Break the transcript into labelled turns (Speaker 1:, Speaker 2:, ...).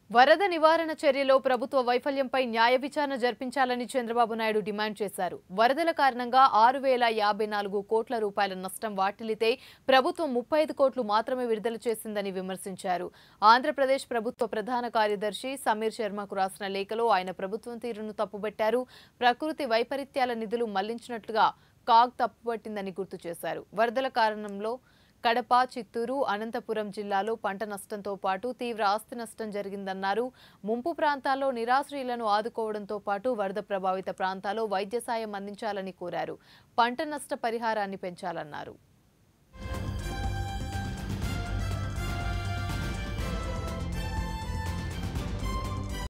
Speaker 1: వరద నివారణ చర్యలో ప్రభుత్వ వైఫల్యంపై న్యాయ విచారణ జరిపించాలని చంద్రబాబు నాయుడు డిమాండ్ చేశారు వరదల కారణంగా ఆరు వేల యాభై నాలుగు కోట్ల రూపాయల నష్టం వాటిల్లితే ప్రభుత్వం ముప్పై ఐదు కోట్లు మాత్రమే విడుదల చేసిందని విమర్శించారు ఆంధ్రప్రదేశ్ ప్రభుత్వ ప్రధాన కార్యదర్శి సమీర్ శర్మకు రాసిన లేఖలో ఆయన ప్రభుత్వం తీరును తప్పుబట్టారు ప్రకృతి వైపరీత్యాల నిధులు మళ్లించినట్లుగా కాగ్ తప్పుపట్టిందని గుర్తు చేశారు వరదల కారణంలో కడప చిత్తూరు అనంతపురం జిల్లాలో పంట నష్టంతో పాటు తీవ్ర ఆస్తి నష్టం జరిగిందన్నారు ముంపు ప్రాంతాల్లో నిరాశ్రయులను ఆదుకోవడంతో పాటు వరద ప్రభావిత ప్రాంతాల్లో వైద్య సాయం అందించాలని కోరారు పంట నష్ట పరిహారాన్ని పెంచాలన్నారు